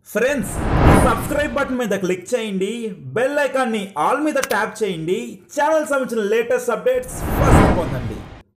friends subscribe button మీద click చేయండి bell ఐకాన్ని ఆల్ మీద ట్యాప్ చేయండి ఛానల్ సంబంధించిన లేటెస్ట్ అప్డేట్స్ ఫస్ట్ పొందండి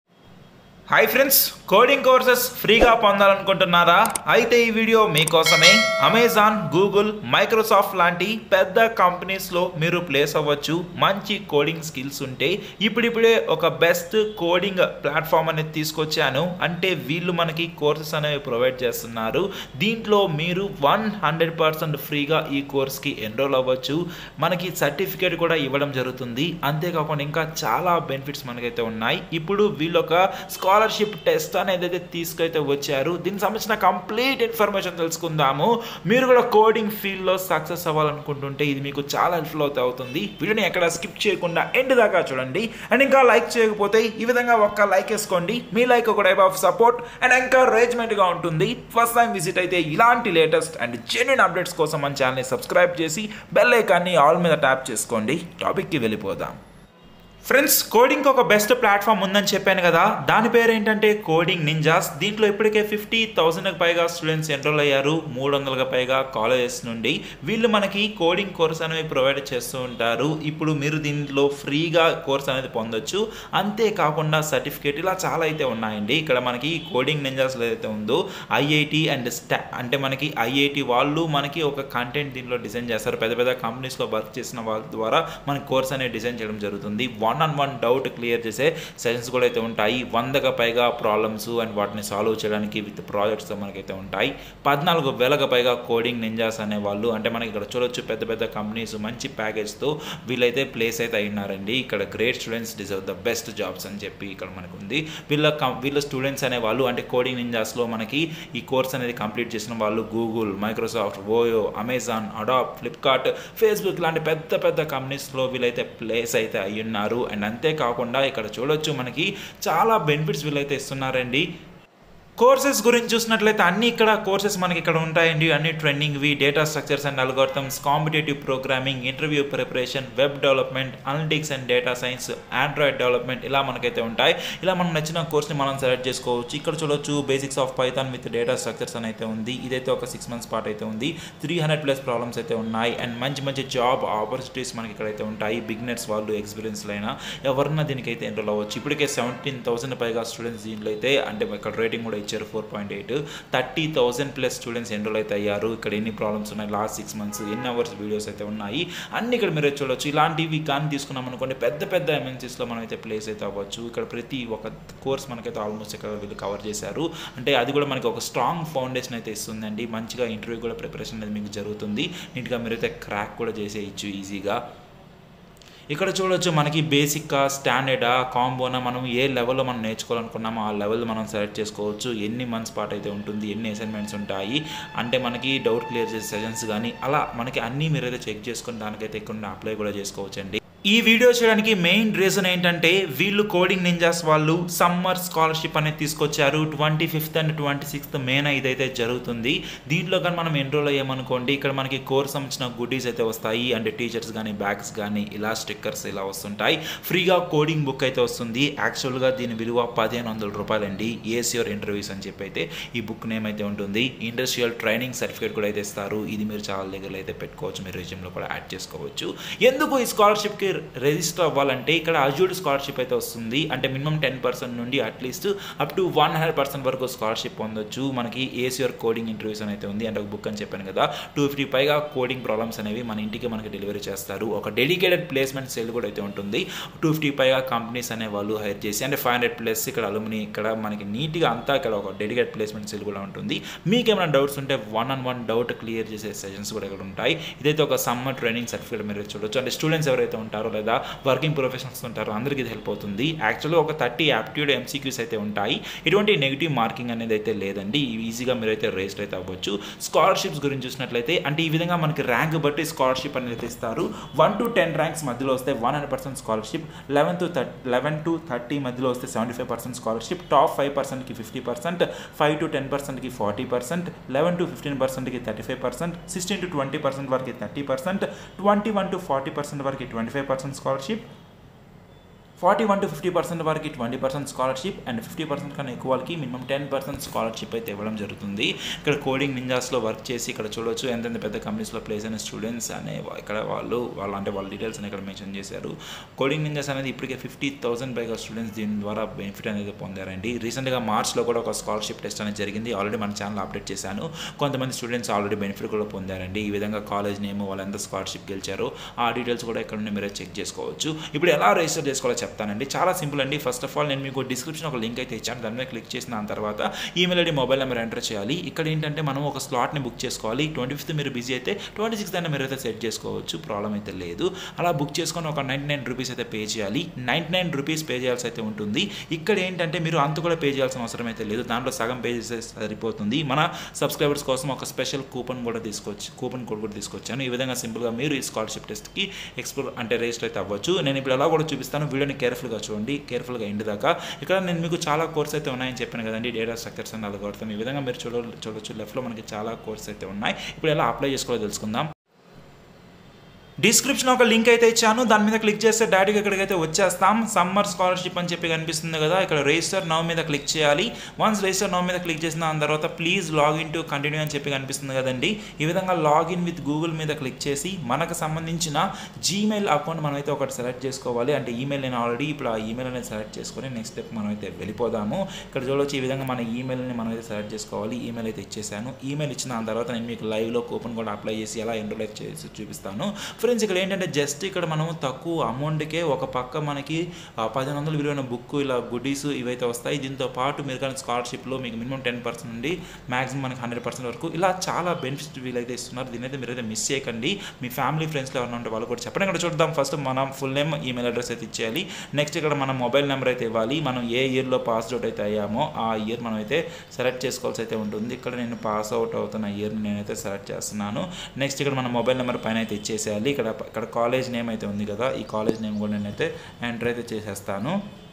హాయ్ ఫ్రెండ్స్ కోడింగ్ కోర్సెస్ ఫ్రీగా పొందాలనుకుంటున్నారా అయితే ఈ వీడియో మీకోసమే అమెజాన్ గూగుల్ మైక్రోసాఫ్ట్ లాంటి పెద్ద కంపెనీస్లో మీరు ప్లేస్ అవ్వచ్చు మంచి కోడింగ్ స్కిల్స్ ఉంటే ఇప్పుడిప్పుడే ఒక బెస్ట్ కోడింగ్ ప్లాట్ఫామ్ అనేది తీసుకొచ్చాను అంటే వీళ్ళు మనకి కోర్సెస్ అనేవి ప్రొవైడ్ చేస్తున్నారు దీంట్లో మీరు వన్ హండ్రెడ్ పర్సెంట్ ఫ్రీగా ఈ కోర్స్కి ఎన్రోల్ అవ్వచ్చు మనకి సర్టిఫికేట్ కూడా ఇవ్వడం జరుగుతుంది అంతేకాకుండా ఇంకా చాలా బెనిఫిట్స్ మనకైతే ఉన్నాయి ఇప్పుడు వీళ్ళు ఒక స్కాలర్షిప్ టెస్ట్ అనేది అయితే తీసుకైతే వచ్చారు దీనికి సంబంధించిన కంప్లీట్ ఇన్ఫర్మేషన్ తెలుసుకుందాము మీరు కూడా కోడింగ్ ఫీల్డ్లో సక్సెస్ అవ్వాలనుకుంటుంటే ఇది మీకు చాలా హెల్ప్ఫుల్ అవుతా అవుతుంది వీడియోని ఎక్కడ స్కిప్ చేయకుండా ఎండ్ దాకా చూడండి అండ్ ఇంకా లైక్ చేయకపోతే ఈ విధంగా ఒక్క లైక్ వేసుకోండి మీ లైక్ ఒక టైప్ ఆఫ్ సపోర్ట్ అండ్ ఎంకరేజ్మెంట్గా ఉంటుంది ఫస్ట్ టైం విజిట్ అయితే ఇలాంటి లేటెస్ట్ అండ్ జెన్యున్ అప్డేట్స్ కోసం మన ఛానల్ని సబ్స్క్రైబ్ చేసి బెల్ ఐకాన్ని ఆల్ మీద ట్యాప్ చేసుకోండి టాపిక్కి వెళ్ళిపోదాం ఫ్రెండ్స్ కోడింగ్ ఒక బెస్ట్ ప్లాట్ఫామ్ ఉందని చెప్పాను కదా దాని పేరు ఏంటంటే కోడింగ్ నింజాస్ దీంట్లో ఇప్పటికే ఫిఫ్టీ థౌసండ్కి పైగా స్టూడెంట్స్ ఎన్రోల్ అయ్యారు మూడు వందలకు పైగా కాలేజెస్ నుండి వీళ్ళు మనకి కోడింగ్ కోర్స్ అనేవి ప్రొవైడ్ చేస్తూ ఉంటారు ఇప్పుడు మీరు దీంట్లో ఫ్రీగా కోర్స్ అనేది పొందొచ్చు అంతేకాకుండా సర్టిఫికేట్ ఇలా చాలా అయితే ఉన్నాయండి ఇక్కడ మనకి కోడింగ్ నింజాస్ ఏదైతే ఉందో ఐఐటి అండ్ స్టా అంటే మనకి ఐఐటి వాళ్ళు మనకి ఒక కంటెంట్ దీంట్లో డిజైన్ చేస్తారు పెద్ద పెద్ద కంపెనీస్లో వర్క్ చేసిన వాళ్ళ ద్వారా మనకి కోర్స్ అనేది డిజైన్ చేయడం జరుగుతుంది one on one doubt clear చేసే సెషన్స్ కూడా అయితే ఉంటాయి వందకు పైగా ప్రాబ్లమ్స్ అండ్ వాటిని సాల్వ్ చేయడానికి విత్ ప్రాజెక్ట్స్ మనకైతే ఉంటాయి పద్నాలుగు వేలకు పైగా కోడింగ్ నింజాస్ అనే వాళ్ళు అంటే మనకి ఇక్కడ చూడొచ్చు పెద్ద పెద్ద కంపెనీస్ మంచి ప్యాకేజ్తో వీళ్ళైతే ప్లేస్ అయితే అయినారండి ఇక్కడ great students deserve the best jobs అని చెప్పి ఇక్కడ మనకు ఉంది వీళ్ళ కం- వీళ్ళ స్టూడెంట్స్ అనే వాళ్ళు అంటే కోడింగ్ నింజాస్లో మనకి ఈ కోర్స్ అనేది కంప్లీట్ చేసిన వాళ్ళు Google Microsoft OYO Amazon Adobe Flipkart Facebook లాంటి పెద్ద పెద్ద కంపెనీస్లో వీళ్ళైతే ప్లేస్ అయితే అయి ఉన్నారు అండ్ అంతేకాకుండా ఇక్కడ చూడొచ్చు మనకి చాలా బెనిఫిట్స్ వీళ్ళైతే ఇస్తున్నారండి కోర్సెస్ గురించి చూసినట్లయితే అన్ని ఇక్కడ కోర్సెస్ మనకి ఇక్కడ ఉంటాయండి అన్ని ట్రెండింగ్వి data structures and algorithms competitive programming interview preparation web development analytics and data science Android development ఇలా మనకైతే ఉంటాయి ఇలా మనం నచ్చిన కోర్స్ని మనం సెలెక్ట్ చేసుకోవచ్చు ఇక్కడ చూడొచ్చు basics of Python with data structures అని అయితే ఉంది ఇదైతే ఒక సిక్స్ మంత్స్ పాటు అయితే ఉంది త్రీ హండ్రెడ్ ప్లస్ ప్రాబ్లమ్స్ అయితే ఉన్నాయి అండ్ మంచి మంచి జాబ్ ఆపర్చునిటీస్ మనకి ఇక్కడైతే ఉంటాయి బిగినర్స్ వాళ్ళు ఎక్స్పీరియన్స్ అయినా ఎవరన్నా దీనికైతే ఎన్రోల్ అవ్వచ్చు ఇప్పటికే సెవెంటీన్ థౌసండ్ పైగా స్టూడెంట్స్ దీంట్లో అయితే అంటే ఇక్కడ రేటింగ్ కూడా ఇచ్చారు four point eight thirty thousand plus students enrol అయితే అయ్యారు ఇక్కడ ఎన్ని ప్రాబ్లమ్స్ ఉన్నాయి లాస్ట్ సిక్స్ మంత్స్ ఎన్ని అవర్స్ వీడియోస్ అయితే ఉన్నాయి అన్ని ఇక్కడ మీరు చూడొచ్చు ఇలాంటివి కానీ తీసుకున్నాం అనుకోండి పెద్ద పెద్ద ఎంఎన్సీస్లో మనం అయితే ప్లేస్ అయితే అవ్వచ్చు ఇక్కడ ప్రతి ఒక కోర్స్ మనకైతే ఆల్మోస్ట్ ఇక్కడ వీళ్ళు కవర్ చేశారు అంటే అది కూడా మనకి ఒక స్ట్రాంగ్ ఫౌండేషన్ అయితే ఇస్తుందండి మంచిగా ఇంటర్వ్యూ కూడా ప్రిపరేషన్ అనేది మీకు జరుగుతుంది నీట్గా మీరైతే క్రాక్ కూడా చేసేయచ్చు ఈజీగా ఇక్కడ చూడొచ్చు మనకి బేసిక్గా స్టాండర్డా కాంబోనా మనం ఏ లెవెల్లో మనం నేర్చుకోవాలనుకున్నామో ఆ లెవెల్ మనం సెలెక్ట్ చేసుకోవచ్చు ఎన్ని మంత్స్ పాటు అయితే ఉంటుంది ఎన్ని అసైన్మెంట్స్ ఉంటాయి అంటే మనకి డౌట్ క్లియర్ చేసే సెషన్స్ కానీ అలా మనకి అన్నీ మీరైతే చెక్ చేసుకుని దానికైతే ఇక్కడ అప్లై కూడా చేసుకోవచ్చు అండి ఈ వీడియో చేయడానికి మెయిన్ రీజన్ ఏంటంటే వీళ్ళు కోడింగ్ నింజాస్ వాళ్ళు సమ్మర్ స్కాలర్షిప్ అనేది తీసుకొచ్చారు twenty fifth and twenty sixth మేన ఇదైతే జరుగుతుంది దీంట్లో కానీ మనం ఎన్రోల్ అయ్యామనుకోండి ఇక్కడ మనకి కోర్స్ సంబంధించిన గుడ్డీస్ అయితే వస్తాయి అంటే టీచర్స్ కానీ బ్యాగ్స్ కానీ ఇలా స్టిక్కర్స్ ఇలా వస్తుంటాయి ఫ్రీగా కోడింగ్ బుక్ అయితే వస్తుంది యాక్చువల్గా దీని విలువ పదిహేను వందల రూపాయలండి ఏసియర్ ఇంటర్వ్యూస్ అని చెప్పి అయితే ఈ బుక్ నేమ్ అయితే ఉంటుంది ఇండస్ట్రియల్ ట్రైనింగ్ సర్టిఫికేట్ కూడా అయితే ఇస్తారు ఇది మీరు చాలా దగ్గర అయితే పెట్టుకోవచ్చు మీరు రెజ్యూమ్లో కూడా యాడ్ చేసుకోవచ్చు ఎందుకు ఈ స్కాలర్షిప్కి రిజిస్టర్ అవ్వాలంటే ఇక్కడ అజూడ్ స్కాలర్షిప్ అయితే వస్తుంది అంటే మినిమం టెన్ పర్సెంట్ నుండి at least up to one hundred percent వరకు స్కాలర్షిప్ పొందొచ్చు మనకి ఏసియర్ కోడింగ్ ఇంటర్వ్యూస్ అని అయితే ఉంది అంటే ఒక బుక్ అని చెప్పాను కదా టూ ఫిఫ్టీ పైగా కోడింగ్ ప్రాబ్లమ్స్ అనేవి మన ఇంటికి మనకి డెలివరీ చేస్తారు ఒక డెడికేటెడ్ ప్లేస్మెంట్ సేల్ కూడా అయితే ఉంటుంది టూ ఫిఫ్టీ పైగా కంపెనీస్ అనే వాళ్ళు హైర్ చేసి అంటే ఫైవ్ హండ్రెడ్ ప్లస్ ఇక్కడ అలుమిని ఇక్కడ మనకి నీట్గా అంతా ఇక్కడ ఒక డెడికేట్ ప్లేస్మెంట్ సేల్ కూడా ఉంటుంది మీకు ఏమైనా డౌట్స్ ఉంటే one on one doubt clear చేసే సెషన్స్ కూడా ఇక్కడ ఉంటాయి ఇదైతే ఒక సమ్మర్ ట్రైనింగ్ సర్టిఫికేట్ మీరు చూడొచ్చు అంటే స్టూడెంట్స్ ఎవరైతే ఉంటారో లేదా వర్కింగ్ ప్రొఫెషనల్స్ ఉంటారో అందరికీ ఇది హెల్ప్ అవుతుంది యాక్చువల్గా ఒక థర్టీ యాప్ట్యూడ్ ఎంసీక్యూస్ అయితే ఉంటాయి ఇటువంటి నెగిటివ్ మార్కింగ్ అనేది అయితే లేదండి ఈజీగా మీరైతే రేస్ట్ అయితే అవ్వచ్చు స్కాలర్షిప్స్ గురించి చూసినట్లయితే అంటే ఈ విధంగా మనకి ర్యాంక్ బట్టి స్కాలర్షిప్ అనేది అయితే ఇస్తారు వన్ టు టెన్ ర్యాంక్స్ మధ్యలో వస్తే one hundred percent scholarship eleven to thirty eleven to thirty మధ్యలో వస్తే seventy five percent scholarship top five పర్సెంట్కి fifty percent five to ten పర్సెంట్కి forty percent eleven to fifteen పర్సెంట్కి thirty five percent sixteen to twenty percent వరకు thirty percent twenty one to forty percent వరకు twenty five percent scholarship forty one to fifty percent వరకు twenty percent scholarship and fifty percent కన్నా ఎక్కువ వాళ్ళకి minimum ten percent scholarship అయితే ఇవ్వడం జరుగుతుంది ఇక్కడ కోడింగ్ నింజాస్లో వర్క్ చేసి ఇక్కడ చూడొచ్చు ఎంతెంత పెద్ద కంపెనీస్లో ప్లేస్ అయిన స్టూడెంట్స్ అనే వా- ఇక్కడ వాళ్ళు వాళ్ళు అంటే వాళ్ళ డీటెయిల్స్ అని ఇక్కడ మెన్షన్ చేశారు కోడింగ్ నింజాస్ అనేది ఇప్పటికే ఫిఫ్టీ థౌసండ్ పైగా స్టూడెంట్స్ దీని ద్వారా బెనిఫిట్ అనేది పొందారండి రీసెంట్గా మార్చ్లో కూడా ఒక స్కాలర్షిప్ టెస్ట్ అనేది జరిగింది ఆల్రెడీ మన ఛానల్ అప్డేట్ చేశాను కొంతమంది స్టూడెంట్స్ ఆల్రెడీ బెనిఫిట్ కూడా పొందారండి ఈ విధంగా కాలేజ్ నేమ్ వాళ్ళు ఎంత స్కాలర్షిప్ గెలిచారో ఆ డీటెయిల్స్ కూడా ఇక్కడ నుండి మీరే చెక్ చేసుకోవచ్చు ఇప్పుడు ఎలా రిజిస్టర్ చేసుకోవాలో చెప్తానండి చాలా సింపుల్ అండి ఫస్ట్ ఆఫ్ ఆల్ నేను మీకు డిస్క్రిప్షన్ ఒక లింక్ అయితే ఇచ్చాను దాని మీద క్లిక్ చేసిన దాని తర్వాత email ID mobile number enter చేయాలి ఇక్కడ ఏంటంటే మనం ఒక స్లాట్ని బుక్ చేసుకోవాలి ట్వంటీ ఫిఫ్త్ మీరు బిజీ అయితే ట్వంటీ సిక్స్త్ అయినా మీరు అయితే సెట్ చేసుకోవచ్చు ప్రాబ్లం అయితే లేదు అలా బుక్ చేసుకొని ఒక నైంటీ నైన్ రూపీస్ అయితే పే చేయాలి నైంటీ నైన్ రూపీస్ పే చేయాల్సి అయితే ఉంటుంది ఇక్కడ ఏంటంటే మీరు అంత కూడా పే చేయాల్సిన అవసరం అయితే లేదు దాంట్లో సగం పే చేస్తే సరిపోతుంది మన సబ్స్క్రైబర్స్ కోసం ఒక స్పెషల్ కూపన్ కూడా తీసుకొచ్చి కూపన్ కోడ్ కూడా తీసుకొచ్చాను ఈ విధంగా సింపుల్గా మీరు ఈ స్కాలర్షిప్ టెస్ట్కి ఎక్స్ప్లోర్ అంటే రిజిస్టర్ అయితే అవ్వచ్చు నేను ఇప్పుడు ఎలా కూడా చూపిస్తాను వీడియోని కేర్ఫుల్గా చూడండి కేర్ఫుల్గా ఎండ్ దాకా ఇక్కడ నేను మీకు చాలా కోర్స్ అయితే ఉన్నాయని చెప్పాను కదండి డేటా స్ట్రక్చర్స్ అండ్ అల్గోరిథం ఈ విధంగా మీరు చూడ చూడొచ్చు లెఫ్ట్లో మనకి చాలా కోర్స్ అయితే ఉన్నాయి ఇప్పుడు ఎలా అప్లై చేసుకోవాలో తెలుసుకుందాం డిస్క్రిప్షన్ ఒక లింక్ అయితే ఇచ్చాను దాని మీద క్లిక్ చేస్తే డైరెక్ట్గా ఇక్కడికైతే వచ్చేస్తాం సమ్మర్ స్కాలర్షిప్ అని చెప్పి కనిపిస్తుంది కదా ఇక్కడ రిజిస్టర్ నవ్ మీద క్లిక్ చేయాలి వన్స్ రిజిస్టర్ నవ్ మీద క్లిక్ చేసిన దాని తర్వాత ప్లీజ్ లాగిన్ టు కంటిన్యూ అని చెప్పి కనిపిస్తుంది కదండి ఈ విధంగా లాగిన్ విత్ గూగుల్ మీద క్లిక్ చేసి మనకు సంబంధించిన జీమెయిల్ అకౌంట్ మనం అయితే ఒకటి సెలెక్ట్ చేసుకోవాలి అంటే ఈమెయిల్ నేను ఆల్రెడీ ఇప్పుడు ఆ ఈమెయిల్ అనేది సెలెక్ట్ చేసుకొని నెక్స్ట్ స్టెప్ మనం అయితే వెళ్ళిపోదాము ఇక్కడ చూడవచ్చు ఈ విధంగా మన ఈమెయిల్ని మనం అయితే సెలెక్ట్ చేసుకోవాలి ఈమెయిల్ అయితే ఇచ్చేసాను ఈమెయిల్ ఇచ్చిన దాని తర్వాత నేను మీకు లైవ్లో కూపన్ కూడా అప్లై చేసి ఎలా ఎన్రోల్ చేసి చూపిస్తాను ఫ్రెండ్స్ ఇక్కడ ఏంటంటే జస్ట్ ఇక్కడ మనం తక్కువ అమౌంట్కే ఒక పక్క మనకి ఆ, పదిహేను వందలు విలువైన బుక్ ఇలా గుడ్డీస్ ఇవైతే వస్తాయి దీంతో పాటు మీరు కానీ స్కాలర్షిప్లో మీకు మినిమం టెన్ పర్సెంట్ నుండి మాక్సిమం మనకి హండ్రెడ్ పర్సెంట్ వరకు ఇలా చాలా బెనిఫిట్స్ వీలైతే ఇస్తున్నారు దీని అయితే మీరైతే మిస్ చేయకండి మీ ఫ్యామిలీ ఫ్రెండ్స్లో ఎవరైనా ఉంటే వాళ్ళు కూడా చెప్పండి ఇక్కడ చూద్దాం ఫస్ట్ మనం ఫుల్ నేమ్ ఈమెయిల్ అడ్రస్ అయితే ఇచ్చేయాలి నెక్స్ట్ ఇక్కడ మన మొబైల్ నెంబర్ అయితే ఇవ్వాలి మనం ఏ ఇయర్లో పాస్ అవుట్ అయితే అయ్యామో ఆ ఇయర్ మనం అయితే సెలెక్ట్ చేసుకోవాల్సి అయితే ఉంటుంది ఇక్కడ నేను పాస్ అవుట్ అవుతున్న ఇయర్ని నేనైతే సెలెక్ట్ చేస్తున్నాను నెక్స్ట్ ఇక్కడ మన మొబైల్ నెంబర్ పైన అయితే ఇచ్చేసేయాలి ఇక్కడ ఇక్కడ కాలేజ్ నేమ్ అయితే ఉంది కదా ఈ కాలేజ్ నేమ్ కూడా నేనైతే ఎంటర్ అయితే చేసేస్తాను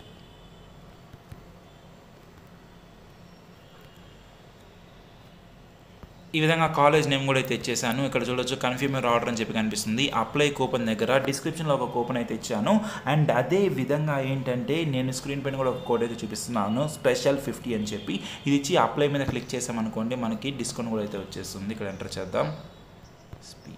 ఈ విధంగా కాలేజ్ నేమ్ కూడా అయితే ఇచ్చేసాను ఇక్కడ చూడొచ్చు కన్ఫ్యూమర్ ఆర్డర్ అని చెప్పి కనిపిస్తుంది అప్లై కూపన్ దగ్గర డిస్క్రిప్షన్లో ఒక కూపన్ అయితే ఇచ్చాను అండ్ అదే విధంగా ఏంటంటే నేను స్క్రీన్ పైన కూడా ఒక కోడ్ అయితే చూపిస్తున్నాను స్పెషల్ ఫిఫ్టీ అని చెప్పి ఇది ఇచ్చి అప్లై మీద క్లిక్ చేసామనుకోండి మనకి డిస్కౌంట్ కూడా అయితే వచ్చేస్తుంది ఇక్కడ ఎంటర్ చేద్దాం స్పీ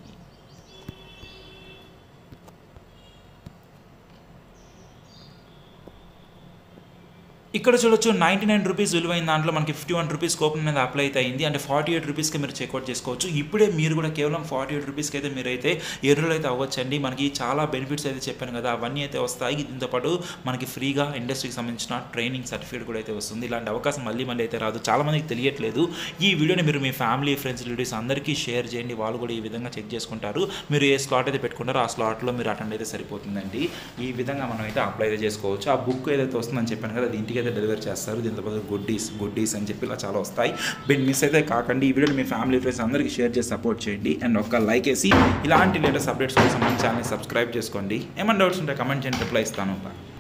ఇక్కడ చూడొచ్చు నైంటీ నైన్ రూపీస్ విలువైన దాంట్లో మనకి ఫిఫ్టీ వన్ రూపీస్ కూపన్ అనేది అప్లై అయితే అయింది అంటే ఫార్టీ ఎయిట్ రూపీస్కి మీరు చెక్అవుట్ చేసుకోవచ్చు ఇప్పుడే మీరు కూడా కేవలం ఫార్టీ ఎయిట్ రూపీస్కి అయితే మీరైతే ఎర్రలు అయితే అవ్వచ్చండి మనకి చాలా బెనిఫిట్స్ అయితే చెప్పాను కదా అవన్నీ అయితే వస్తాయి దీంతో పాటు మనకి ఫ్రీగా ఇండస్ట్రీకి సంబంధించిన ట్రైనింగ్ సర్టిఫికేట్ కూడా అయితే వస్తుంది ఇలాంటి అవకాశం మళ్ళీ మళ్ళీ అయితే రాదు చాలా మందికి తెలియట్లేదు ఈ వీడియోని మీరు మీ ఫ్యామిలీ ఫ్రెండ్స్ రిలేటివ్స్ అందరికీ షేర్ చేయండి వాళ్ళు కూడా ఈ విధంగా చెక్ చేసుకుంటారు మీరు ఏ స్లాట్ అయితే పెట్టుకుంటారో ఆ స్లాట్లో మీరు అటెండ్ అయితే సరిపోతుందండి ఈ విధంగా మనం అయితే అప్లై అయితే చేసుకోవచ్చు ఆ బుక్ ఏదైతే వస్తుందని చెప్పాను కదా అది ఇంటికి అయితే డెలివరీ చేస్తారు దీంతో పాటు గుడ్డీస్ గుడ్డీస్ అని చెప్పి ఇలా చాలా వస్తాయి బిన్ మిస్ అయితే కాకండి ఈ వీడియోని మీ ఫ్యామిలీ ఫ్రెండ్స్ అందరికీ షేర్ చేసి సపోర్ట్ చేయండి అండ్ ఒక్క లైక్ వేసి ఇలాంటి లేటెస్ట్ అప్డేట్స్ కోసం మన ఛానల్ సబ్స్క్రైబ్ చేసుకోండి ఏమైనా డౌట్స్ ఉంటే కమెంట్ చేయండి రిప్లై ఇస్తాను